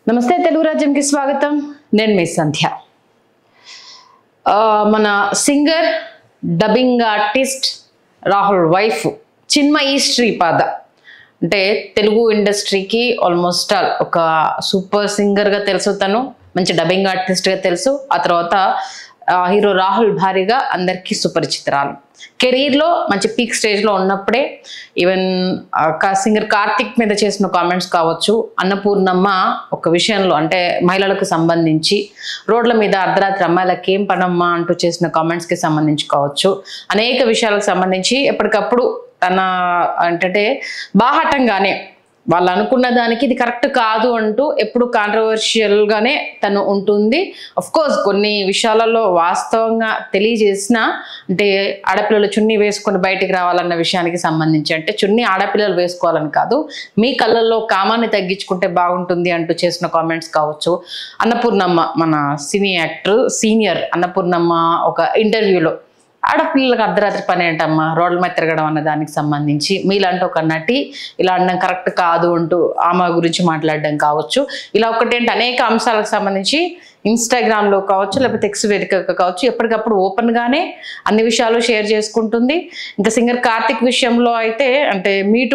నమస్తే తెలుగు రాజ్యంకి స్వాగతం నేను మీ సంధ్య ఆ, మన singer dubbing artist Rahul wife Chinmayi Sripada అంటే తెలుగు ఇండస్ట్రీకి ఆల్మోస్ట్ ఆల్ ఒక సూపర్ సింగర్గా తెలుసు తను మంచి డబ్బింగ్ ఆర్టిస్ట్గా తెలుసు ఆ తర్వాత ఆ, హీరో రాహుల్ భారీగా అందరికీ సుపరిచితురాలు కెరీర్లో మంచి పీక్ స్టేజ్లో ఉన్నప్పుడే ఈవెన్ సింగర్ కార్తిక్ మీద చేసిన కామెంట్స్ కావచ్చు అన్నపూర్ణమ్మ ఒక విషయంలో అంటే మహిళలకు సంబంధించి రోడ్ల మీద అర్ధరాత్రి అమ్మాయిలకి ఏం పనమ్మా అంటూ చేసిన కామెంట్స్కి సంబంధించి కావచ్చు అనేక విషయాలకు సంబంధించి ఎప్పటికప్పుడు తన అంటే బాహటంగానే వాళ్ళు అనుకున్న దానికి ఇది కరెక్ట్ కాదు అంటూ ఎప్పుడు కాంట్రవర్షియల్ గానే తను ఉంటుంది అఫ్ కోర్స్ కొన్ని విషయాలలో వాస్తవంగా తెలియజేసిన అంటే ఆడపిల్లలు చున్నీ వేసుకొని బయటికి రావాలన్న విషయానికి సంబంధించి అంటే చున్నీ ఆడపిల్లలు వేసుకోవాలని కాదు మీ కళ్ళల్లో కామాన్ని తగ్గించుకుంటే బాగుంటుంది అంటూ చేసిన కామెంట్స్ కావచ్చు అన్నపూర్ణమ్మ మన సినీ యాక్టర్ సీనియర్ అన్నపూర్ణమ్మ ఒక ఇంటర్వ్యూలో ఆడపిల్లలకు అర్ధరాత్రి పని ఏంటమ్మా రోడ్ల మీద తిరగడం అన్న దానికి సంబంధించి మీలాంటి ఒక నటి ఇలా అనడం కరెక్ట్ కాదు అంటూ ఆమె గురించి మాట్లాడడం కావచ్చు ఇలా ఒకటేంటి అనేక అంశాలకు సంబంధించి ఇన్స్టాగ్రామ్లో కావచ్చు లేకపోతే ఎక్స్ వేదిక కావచ్చు ఎప్పటికప్పుడు ఓపెన్గానే అన్ని విషయాలు షేర్ చేసుకుంటుంది ఇంకా సింగర్ కార్తిక్ విషయంలో అయితే అంటే మీటు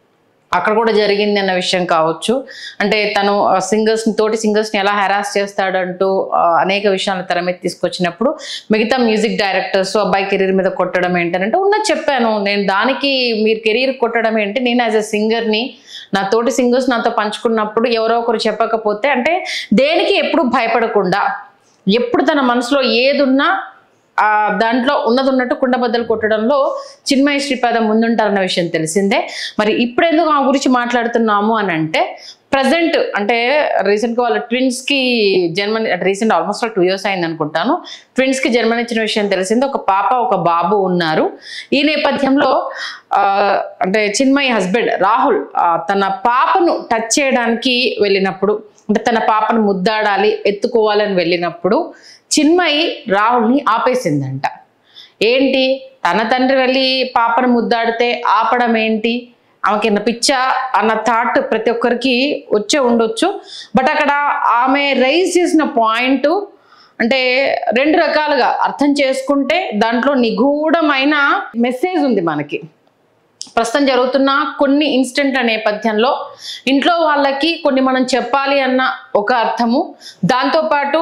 అక్కడ కూడా జరిగింది అన్న విషయం కావచ్చు అంటే తను సింగర్స్ తోటి సింగర్స్ని ఎలా హెరాస్ చేస్తాడంటూ ఆ, అనేక విషయాలను తెర మీద తీసుకొచ్చినప్పుడు మిగతా మ్యూజిక్ డైరెక్టర్స్ అబ్బాయి కెరీర్ మీద కొట్టడం ఏంటంటే ఉన్నది చెప్పాను నేను దానికి మీరు కెరీర్ కొట్టడం ఏంటి నేను యాజ్ ఎ సింగర్ని నా తోటి సింగర్స్ నాతో పంచుకున్నప్పుడు ఎవరో ఒకరు చెప్పకపోతే అంటే దేనికి ఎప్పుడు భయపడకుండా ఎప్పుడు తన మనసులో ఏదున్నా ఆ దాంట్లో ఉన్నది ఉన్నట్టు కుండబద్దలు కొట్టడంలో చిన్మయ శ్రీపాద ముందుంటారన్న విషయం తెలిసిందే మరి ఇప్పుడు ఎందుకు ఆ గురించి మాట్లాడుతున్నాము అని అంటే ప్రజెంట్ అంటే రీసెంట్గా వాళ్ళ ట్విన్స్కి జన్మని అంటే రీసెంట్ ఆల్మోస్ట్ టూ ఇయర్స్ అయింది అనుకుంటాను ట్విన్స్కి జన్మనిచ్చిన విషయం తెలిసింది ఒక పాప ఒక బాబు ఉన్నారు ఈ నేపథ్యంలో ఆ, అంటే చిన్మయి హస్బెండ్ రాహుల్ ఆ, తన పాపను టచ్ చేయడానికి వెళ్ళినప్పుడు అంటే తన పాపను ముద్దాడాలి ఎత్తుకోవాలని వెళ్ళినప్పుడు చిన్మయి రాహుల్ని ఆపేసిందంట ఏంటి తన తండ్రి వెళ్ళి పాపను ముద్దాడితే ఆపడం ఏంటి ఆమెకి నా పిచ్చ అన్న థాట్ ప్రతి ఒక్కరికి వచ్చే ఉండొచ్చు బట్ అక్కడ ఆమె రైజ్ చేసిన పాయింట్ అంటే రెండు రకాలుగా అర్థం చేసుకుంటే దాంట్లో నిగూఢమైన మెసేజ్ ఉంది మనకి ప్రస్తుతం జరుగుతున్న కొన్ని ఇన్సిడెంట్ల నేపథ్యంలో ఇంట్లో వాళ్ళకి కొన్ని మనం చెప్పాలి అన్న ఒక అర్థము దాంతోపాటు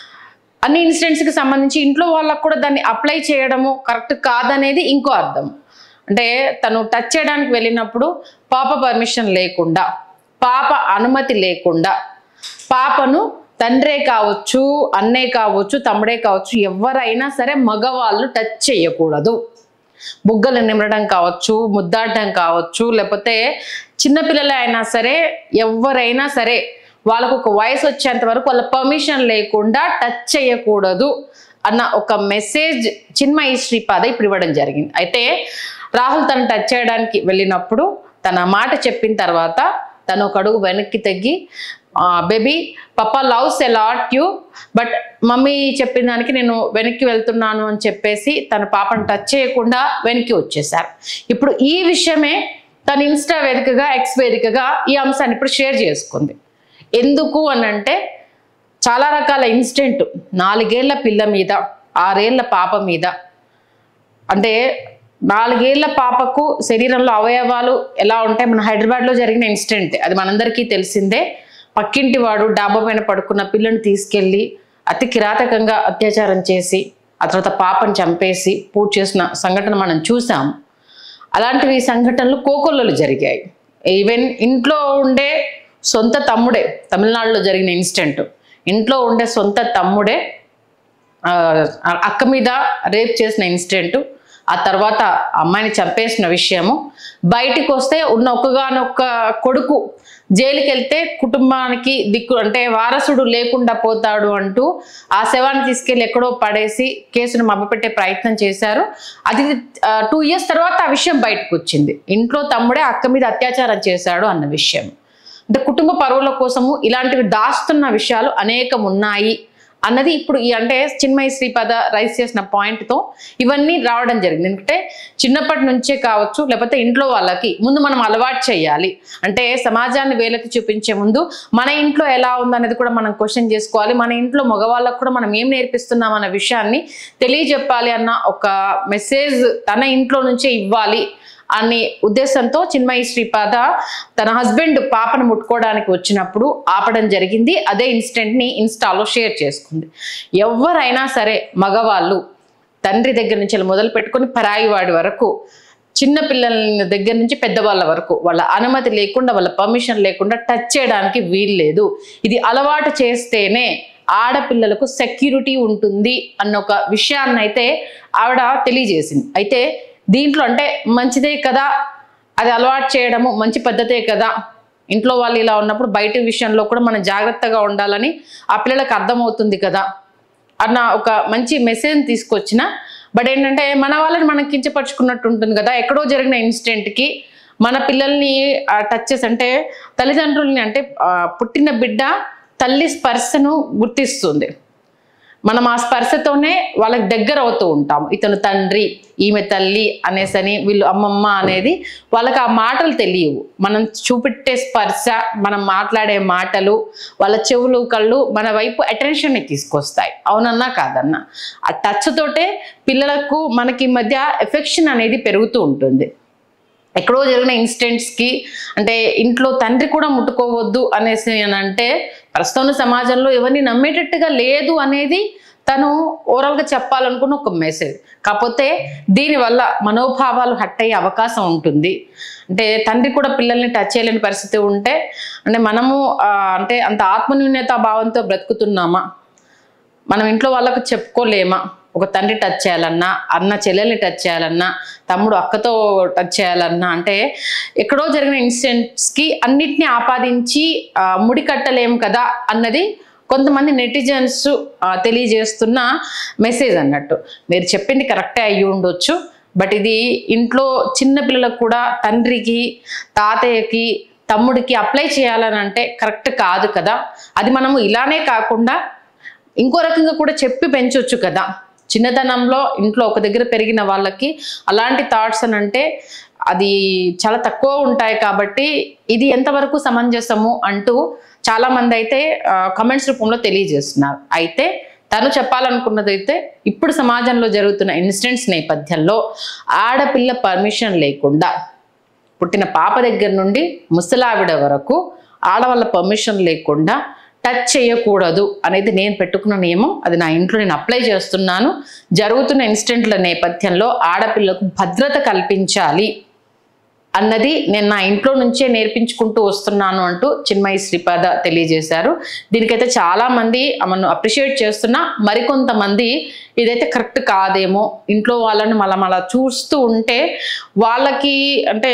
అన్ని ఇన్సిడెంట్స్కి సంబంధించి ఇంట్లో వాళ్ళకు కూడా దాన్ని అప్లై చేయడము కరెక్ట్ కాదనేది ఇంకో అర్థం అంటే తను టచ్ చేయడానికి వెళ్ళినప్పుడు పాప పర్మిషన్ లేకుండా పాప అనుమతి లేకుండా పాపను తండ్రే కావచ్చు అన్నే కావచ్చు తమ్ముడే కావచ్చు ఎవరైనా సరే మగవాళ్ళు టచ్ చేయకూడదు బుగ్గలు నిమరడం కావచ్చు ముద్దాడడం కావచ్చు లేకపోతే చిన్నపిల్లలే అయినా సరే ఎవరైనా సరే వాళ్ళకు ఒక వయసు వచ్చేంత వరకు వాళ్ళ పర్మిషన్ లేకుండా టచ్ చేయకూడదు అన్న ఒక మెసేజ్ చిన్మయి శ్రీపాద ఇప్పుడు ఇవ్వడం జరిగింది అయితే రాహుల్ తను టచ్ చేయడానికి వెళ్ళినప్పుడు తన మాట చెప్పిన తర్వాత తను ఒక అడుగు వెనక్కి తగ్గి baby papa loves a lot you but mummy చెప్పిన దానికి నేను వెనక్కి వెళ్తున్నాను అని చెప్పేసి తన పాపను టచ్ చేయకుండా వెనక్కి వచ్చేసారు ఇప్పుడు ఈ విషయమే తన ఇన్స్టా వేదికగా ఎక్స్ వేదికగా ఈ అంశాన్ని ఇప్పుడు షేర్ చేసుకుంది ఎందుకు అని అంటే చాలా రకాల ఇన్సిడెంట్ నాలుగేళ్ల పిల్ల మీద ఆరేళ్ల పాప మీద అంటే నాలుగేళ్ల పాపకు శరీరంలో అవయవాలు ఎలా ఉంటాయి మన హైదరాబాద్లో జరిగిన ఇన్సిడెంట్ అది మనందరికీ తెలిసిందే పక్కింటి వాడు డాబా పైన పడుకున్న పిల్లని తీసుకెళ్ళి అతి కిరాతకంగా అత్యాచారం చేసి ఆ తర్వాత పాపను చంపేసి పూర్తి చేసిన సంఘటన మనం చూసాం అలాంటివి సంఘటనలు కోకొల్లలు జరిగాయి ఈవెన్ ఇంట్లో ఉండే సొంత తమ్ముడే తమిళనాడులో జరిగిన ఇన్సిడెంట్ ఇంట్లో ఉండే సొంత తమ్ముడే ఆ, అక్క మీద రేప్ చేసిన ఇన్సిడెంట్ ఆ తర్వాత ఆ అమ్మాయిని చంపేసిన విషయము బయటికి వస్తే ఉన్న ఒక్కగానొక్క కొడుకు జైలుకి వెళ్తే కుటుంబానికి దిక్కు అంటే వారసుడు లేకుండా పోతాడు అంటూ ఆ శవాన్ని తీసుకెళ్లి ఎక్కడో పడేసి కేసును మభ్యపెట్టే ప్రయత్నం చేశారు అది టూ ఇయర్స్ తర్వాత ఆ విషయం బయటకు వచ్చింది ఇంట్లో తమ్ముడే అక్క మీద అత్యాచారం చేశాడు అన్న విషయం అంటే కుటుంబ పరువుల కోసము ఇలాంటివి దాస్తున్న విషయాలు అనేకం ఉన్నాయి అన్నది ఇప్పుడు ఈ అంటే చిన్మయి శ్రీపద రైస్ చేసిన పాయింట్తో ఇవన్నీ రావడం జరిగింది ఎందుకంటే చిన్నప్పటి నుంచే కావచ్చు లేకపోతే ఇంట్లో వాళ్ళకి ముందు మనం అలవాటు చేయాలి అంటే సమాజాన్ని వేలెత్తి చూపించే ముందు మన ఇంట్లో ఎలా ఉందనేది కూడా మనం క్వశ్చన్ చేసుకోవాలి మన ఇంట్లో మగవాళ్ళకు కూడా మనం ఏం నేర్పిస్తున్నాం అన్న విషయాన్ని తెలియజెప్పాలి అన్న ఒక మెసేజ్ తన ఇంట్లో నుంచే ఇవ్వాలి అనే ఉద్దేశంతో చిన్మయి శ్రీపాద తన హస్బెండ్ పాపను ముట్టుకోవడానికి వచ్చినప్పుడు ఆపడం జరిగింది అదే ఇన్సిడెంట్ ని ఇన్స్టాలో షేర్ చేసుకుంది ఎవరైనా సరే మగవాళ్ళు తండ్రి దగ్గర నుంచి ఇలా మొదలు పెట్టుకొని పరాయి వాడి వరకు చిన్న పిల్లల దగ్గర నుంచి పెద్దవాళ్ళ వరకు వాళ్ళ అనుమతి లేకుండా వాళ్ళ పర్మిషన్ లేకుండా టచ్ చేయడానికి వీల్లేదు ఇది అలవాటు చేస్తేనే ఆడపిల్లలకు సెక్యూరిటీ ఉంటుంది అన్న ఒక విషయాన్ని అయితే ఆవిడ తెలియజేసింది అయితే దీంట్లో అంటే మంచిదే కదా అది అలవాటు చేయడము మంచి పద్ధతే కదా ఇంట్లో వాళ్ళు ఇలా ఉన్నప్పుడు బయట విషయంలో కూడా మనం జాగ్రత్తగా ఉండాలని ఆ పిల్లలకు అర్థమవుతుంది కదా అన్న ఒక మంచి మెసేజ్ తీసుకొచ్చిన బట్ ఏంటంటే మన వాళ్ళని మనం కించపరుచుకున్నట్టు ఉంటుంది కదా ఎక్కడో జరిగిన ఇన్సిడెంట్కి మన పిల్లల్ని టచ్ చేసి అంటే తల్లిదండ్రుల్ని అంటే ఆ, పుట్టిన బిడ్డ తల్లి స్పర్శను గుర్తిస్తుంది మనం ఆ స్పర్శతోనే వాళ్ళకి దగ్గర అవుతూ ఉంటాం ఇతను తండ్రి ఈమె తల్లి అనేసని వీళ్ళు అమ్మమ్మ అనేది వాళ్ళకి ఆ మాటలు తెలియవు మనం చూపెట్టే స్పర్శ మనం మాట్లాడే మాటలు వాళ్ళ చెవులు కళ్ళు మన వైపు అటెన్షన్ని తీసుకొస్తాయి అవునన్నా కాదన్నా ఆ టచ్ తోటే పిల్లలకు మనకి ఈ మధ్య ఎఫెక్షన్ అనేది పెరుగుతూ ఉంటుంది ఎక్కడో జరిగిన ఇన్సిడెంట్స్కి అంటే ఇంట్లో తండ్రి కూడా ముట్టుకోవద్దు అనేసి అని అంటే ప్రస్తుతం ఉన్న సమాజంలో ఎవరిని నమ్మేటట్టుగా లేదు అనేది తను ఓవరాల్గా చెప్పాలనుకున్న ఒక మెసేజ్ కాకపోతే దీనివల్ల మనోభావాలు హట్ అయ్యే అవకాశం ఉంటుంది అంటే తండ్రి కూడా పిల్లల్ని టచ్ చేయలేని పరిస్థితి ఉంటే అంటే మనము ఆ, అంటే అంత ఆత్మన్యూన్యత భావంతో బ్రతుకుతున్నామా మనం ఇంట్లో వాళ్ళకు చెప్పుకోలేమా ఒక తండ్రి టచ్ చేయాలన్నా అన్న చెల్లెల్ని టచ్ చేయాలన్నా తమ్ముడు అక్కతో టచ్ చేయాలన్నా అంటే ఎక్కడో జరిగిన ఇన్సిడెంట్స్కి అన్నిటినీ ఆపాదించి ఆ, ముడికట్టలేం కదా అన్నది కొంతమంది నెటిజన్స్ తెలియజేస్తున్న మెసేజ్ అన్నట్టు మీరు చెప్పింది కరెక్టే అయ్యి ఉండొచ్చు బట్ ఇది ఇంట్లో చిన్న పిల్లలకు కూడా తండ్రికి తాతయ్యకి తమ్ముడికి అప్లై చేయాలని అంటే కరెక్ట్ కాదు కదా అది మనము ఇలానే కాకుండా ఇంకో రకంగా కూడా చెప్పి పెంచొచ్చు కదా చిన్నతనంలో ఇంట్లో ఒక దగ్గర పెరిగిన వాళ్ళకి అలాంటి థాట్స్ అని అంటే అది చాలా తక్కువ ఉంటాయి కాబట్టి ఇది ఎంతవరకు సమంజసము అంటూ చాలా మంది అయితే కమెంట్స్ రూపంలో తెలియజేస్తున్నారు అయితే తను చెప్పాలనుకున్నది అయితే ఇప్పుడు సమాజంలో జరుగుతున్న ఇన్సిడెంట్స్ నేపథ్యంలో ఆడపిల్ల పర్మిషన్ లేకుండా పుట్టిన పాప దగ్గర నుండి ముసలావిడ వరకు ఆడవాళ్ళ పర్మిషన్ లేకుండా టచ్ చేయకూడదు అనేది నేను పెట్టుకున్న నియమం అది నా ఇంట్లో నేను అప్లై చేస్తున్నాను జరుగుతున్న ఇన్సిడెంట్ల నేపథ్యంలో ఆడపిల్లకు భద్రత కల్పించాలి అన్నది నేను నా ఇంట్లో నుంచే నేర్పించుకుంటూ వస్తున్నాను అంటూ చిన్మయి శ్రీపాద తెలియజేశారు దీనికైతే చాలా మంది ఆమెను అప్రిషియేట్ చేస్తున్నా మరికొంతమంది ఇదైతే కరెక్ట్ కాదేమో ఇంట్లో వాళ్ళని మళ్ళీ మళ్ళా చూస్తూ ఉంటే వాళ్ళకి అంటే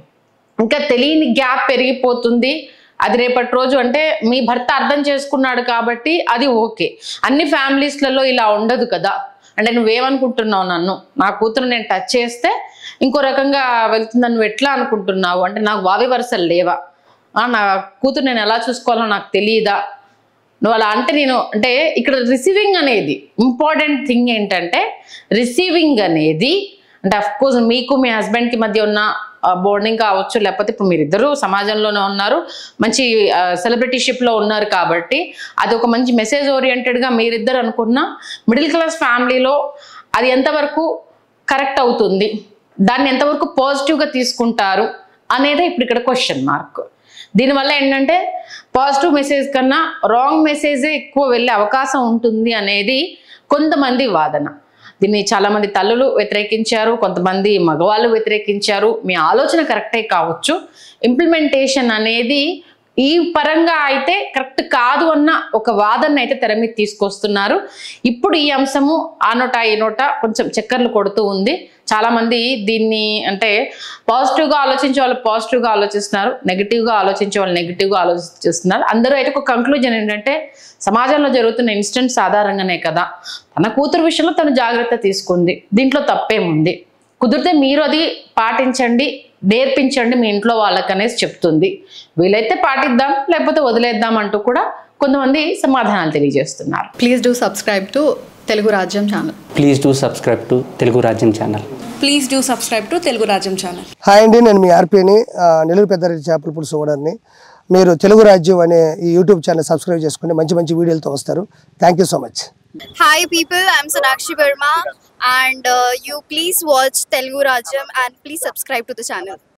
ఇంకా తెలియని గ్యాప్ పెరిగిపోతుంది అది రేపటి రోజు అంటే మీ భర్త అర్థం చేసుకున్నాడు కాబట్టి అది ఓకే అన్ని ఫ్యామిలీస్లలో ఇలా ఉండదు కదా అంటే నువ్వేమనుకుంటున్నావు నన్ను నా కూతురు నేను టచ్ చేస్తే ఇంకో రకంగా వెళ్తుందని నువ్వు ఎట్లా అనుకుంటున్నావు అంటే నాకు వావి వరుసలు లేవా ఆ, నా కూతురు నేను ఎలా చూసుకోవాలో నాకు తెలియదా నువ్వు అలా అంటే నేను అంటే ఇక్కడ రిసీవింగ్ అనేది ఇంపార్టెంట్ థింగ్ ఏంటంటే రిసీవింగ్ అనేది అంటే అఫ్ కోర్స్ మీకు మీ హస్బెండ్కి మధ్య ఉన్న బోర్డింగ్ కావచ్చు లేకపోతే ఇప్పుడు మీరిద్దరూ సమాజంలోనే ఉన్నారు మంచి సెలబ్రిటీషిప్లో ఉన్నారు కాబట్టి అది ఒక మంచి మెసేజ్ ఓరియంటెడ్గా మీరిద్దరు అనుకున్న మిడిల్ క్లాస్ ఫ్యామిలీలో అది ఎంతవరకు కరెక్ట్ అవుతుంది దాన్ని ఎంతవరకు పాజిటివ్గా తీసుకుంటారు అనేదే ఇప్పుడు ఇక్కడ క్వశ్చన్ మార్క్ దీనివల్ల ఏంటంటే పాజిటివ్ మెసేజ్ కన్నా రాంగ్ మెసేజే ఎక్కువ వెళ్ళే అవకాశం ఉంటుంది అనేది కొంతమంది వాదన దీన్ని చాలామంది తల్లులు వ్యతిరేకించారు కొంతమంది మగవాళ్ళు వ్యతిరేకించారు మీ ఆలోచన కరెక్టే కావచ్చు ఇంప్లిమెంటేషన్ అనేది ఈ పరంగా అయితే కరెక్ట్ కాదు అన్న ఒక వాదన అయితే తెర మీద తీసుకొస్తున్నారు ఇప్పుడు ఈ అంశము ఆ నోట ఈ నోట కొంచెం చక్కర్లు కొడుతూ ఉంది చాలా మంది దీన్ని అంటే పాజిటివ్గా ఆలోచించే వాళ్ళు పాజిటివ్గా ఆలోచిస్తున్నారు నెగిటివ్గా ఆలోచించే వాళ్ళు నెగిటివ్గా ఆలోచిస్తున్నారు అందరూ అయితే ఒక కంక్లూజన్ ఏంటంటే సమాజంలో జరుగుతున్న ఇన్సిడెంట్స్ ఆధారంగానే కదా తన కూతురు విషయంలో తను జాగ్రత్త తీసుకుంది దీంట్లో తప్పేముంది కుదిరితే మీరు అది పాటించండి నేర్పించండి మీ ఇంట్లో వాళ్ళకి అనేసి చెప్తుంది వీలైతే పాటిద్దాం లేకపోతే వదిలేద్దాం అంటూ కూడా కొంతమంది సమాధానాలు తెలియజేస్తున్నారు please do subscribe to Telugu Rajyam channel please do subscribe to Telugu Rajyam channel please do subscribe to Telugu Rajyam channel hi అండి నేను మీ ఆర్పీని ఆ, నెల్లూరు పెద్దారెడ్డి చేపల పులుసు ఓనర్ని మీరు తెలుగు రాజ్యం అనే ఈ యూట్యూబ్ ఛానల్ సబ్స్క్రైబ్ చేసుకుని మంచి మంచి వీడియోలతో వస్తారు thank you so much Hi people, I'm Sonakshi Verma and uh, you please watch Telugu Rajam and please subscribe to the channel.